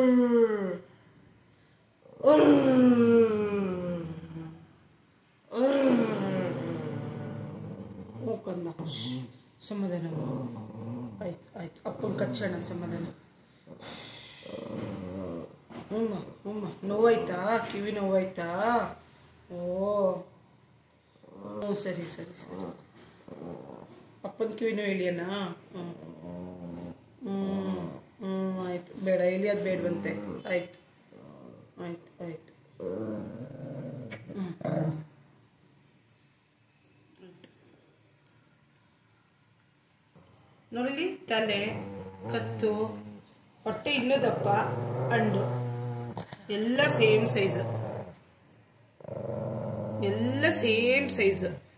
ಹೋಗಂದ ಸಮಾಧಾನ ಆಯ್ತು ಆಯ್ತು ಅಪ್ಪನ ಕಚ್ಚೋಣ ಸಮಾಧಾನ ಹ್ಞೂ ಹ್ಞೂ ನೋವಾಯ್ತಾ ಕಿವಿ ನೋವಾಯ್ತಾ ಓ ಹ್ಞೂ ಸರಿ ಸರಿ ಸರಿ ಅಪ್ಪನ ಕಿವಿನೂ ಇಳಿಯನಾ ಹ್ಞೂ ಹ್ಞೂ ಹ್ಞೂ ಆಯ್ತು ಬೇಡ ಇಳಿಯೋದು ಬೇಡವಂತೆ ಆಯ್ತು ಆಯ್ತು ಆಯ್ತು ನೋಡಿಲಿ ತಲೆ ಕತ್ತು ಹೊಟ್ಟೆ ಇನ್ನೂ ದಪ್ಪ ಅಂಡು ಎಲ್ಲ ಸೇಮ್ ಸೈಜ್ ಎಲ್ಲ ಸೇಮ್ ಸೈಜ್